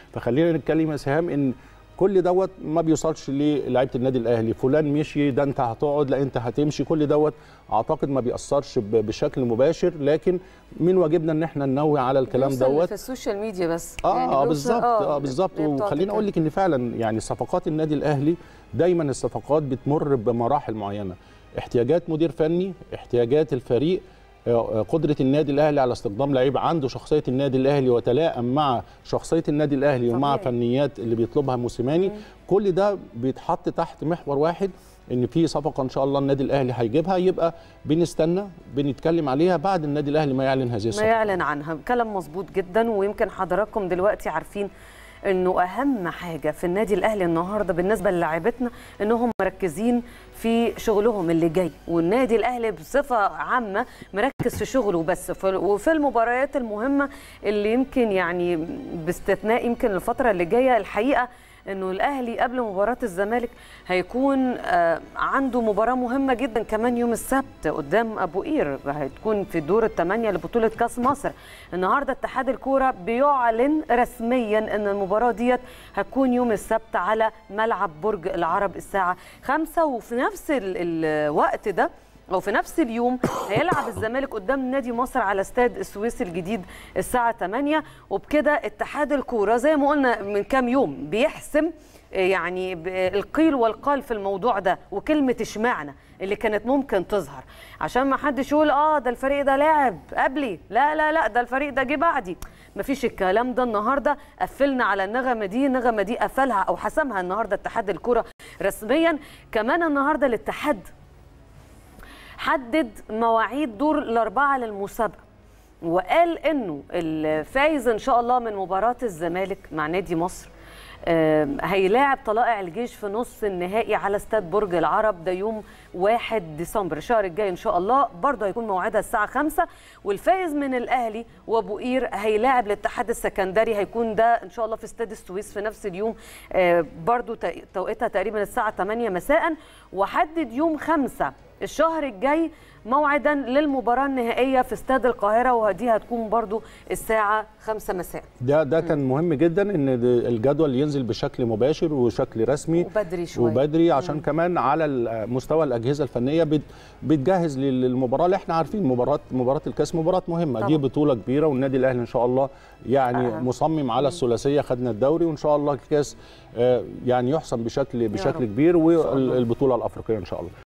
فخلينا نتكلم يا سهام ان كل دوت ما بيوصلش للعيبه النادي الاهلي فلان مشي ده انت هتقعد لا انت هتمشي كل دوت اعتقد ما بيأثرش ب- بشكل مباشر لكن من واجبنا ان احنا ننوه على الكلام بيوصل دوت في السوشيال ميديا بس اه يعني اه بيوصل- بالظبط اه بالظبط لبتوع وخليني اقول لك ان فعلا يعني صفقات النادي الاهلي دايما الصفقات بتمر بمراحل معينه احتياجات مدير فني احتياجات الفريق آه، آه، قدره النادي الاهلي على استخدام لعيب عنده شخصيه النادي الاهلي وتلائم مع شخصيه النادي الاهلي ومع طبيعي. فنيات اللي بيطلبها موسيماني كل ده بيتحط تحت محور واحد ان في صفقه ان شاء الله النادي الاهلي هيجيبها يبقى بنستنى بنتكلم عليها بعد النادي الاهلي ما يعلن هذه ما الصفقه يعلن عنها كلام مظبوط جدا ويمكن حضراتكم دلوقتي عارفين انه اهم حاجه في النادي الاهلي النهارده بالنسبه للاعيبتنا انهم مركزين في شغلهم اللي جاي والنادي الاهلي بصفه عامه مركز في شغله بس ف- وفي المباريات المهمه اللي يمكن يعني باستثناء يمكن الفتره اللي جايه الحقيقه انه الاهلي قبل مباراه الزمالك هيكون آه، عنده مباراه مهمه جدا كمان يوم السبت قدام ابو قير هتكون في دور الثمانيه لبطوله كاس مصر النهارده اتحاد الكوره بيعلن رسميا ان المباراه ديت هتكون يوم السبت على ملعب برج العرب الساعه 5 وفي نفس ال- الوقت ده او في نفس اليوم هيلعب الزمالك قدام نادي مصر على استاد السويس الجديد الساعه 8 وبكده اتحاد الكوره زي ما قلنا من كام يوم بيحسم يعني ب- القيل والقال في الموضوع ده وكلمه اشمعنى اللي كانت ممكن تظهر عشان ما حدش يقول اه ده الفريق ده لاعب قبلي لا لا لا ده الفريق ده جه بعدي مفيش الكلام ده النهارده قفلنا على النغمه دي النغمه دي قفلها او حسمها النهارده اتحاد الكوره رسميا كمان النهارده الاتحاد حدد مواعيد دور الأربعة للمسابقة وقال إنه الفايز إن شاء الله من مباراة الزمالك مع نادي مصر آم، هيلاعب طلائع الجيش في نص النهائي على استاد برج العرب ده يوم 1 ديسمبر الشهر الجاي ان شاء الله برضه هيكون موعدها الساعه 5 والفائز من الاهلي وابو قير هيلاعب الاتحاد السكندري هيكون ده ان شاء الله في استاد السويس في نفس اليوم آه، برضه تو- توقيتها تقريبا الساعه 8 مساء وحدد يوم 5 الشهر الجاي موعدا للمباراه النهائيه في استاد القاهره ودي هتكون برضو الساعه 5 مساء ده ده كان مهم جدا ان ده- الجدول ينزل بشكل مباشر وشكل رسمي وبدري شويه وبدري عشان كمان على ال- مستوى الاجهزه الفنيه بت- بتجهز لل- للمباراه اللي احنا عارفين مباراه مباراه الكاس مباراه مهمه دي طبعا. بطوله كبيره والنادي الاهلي ان شاء الله يعني آه. مصمم على الثلاثيه خدنا الدوري وان شاء الله الكاس آه، يعني يحسم بشكل بشكل رب. كبير والبطوله الافريقيه ان شاء الله